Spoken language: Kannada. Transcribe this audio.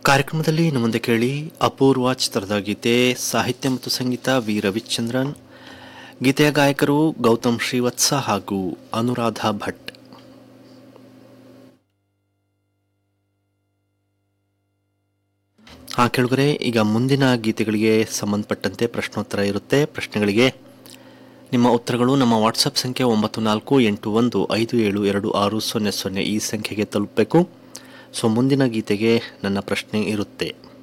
ಕಾರ್ಯಕ್ರಮದಲ್ಲಿ ಇನ್ನು ಮುಂದೆ ಕೇಳಿ ಅಪೂರ್ವ ಚಿತ್ರದ ಗೀತೆ ಸಾಹಿತ್ಯ ಮತ್ತು ಸಂಗೀತ ವಿ ರವಿಚಂದ್ರನ್ ಗೀತೆಯ ಗಾಯಕರು ಗೌತಮ್ ಶ್ರೀವತ್ಸ ಹಾಗೂ ಅನುರಾಧ ಭಟ್ ಹಾಂ ಕೇಳಿದ್ರೆ ಈಗ ಮುಂದಿನ ಗೀತೆಗಳಿಗೆ ಸಂಬಂಧಪಟ್ಟಂತೆ ಪ್ರಶ್ನೋತ್ತರ ಇರುತ್ತೆ ಪ್ರಶ್ನೆಗಳಿಗೆ ನಿಮ್ಮ ಉತ್ತರಗಳು ನಮ್ಮ ವಾಟ್ಸಪ್ ಸಂಖ್ಯೆ ಒಂಬತ್ತು ನಾಲ್ಕು ಎಂಟು ಒಂದು ಐದು ಏಳು ಎರಡು ಆರು ಸೊನ್ನೆ ಸೊನ್ನೆ ಈ ಸಂಖ್ಯೆಗೆ ತಲುಪಬೇಕು ಸೊ ಮುಂದಿನ ಗೀತೆಗೆ ನನ್ನ ಪ್ರಶ್ನೆ ಇರುತ್ತೆ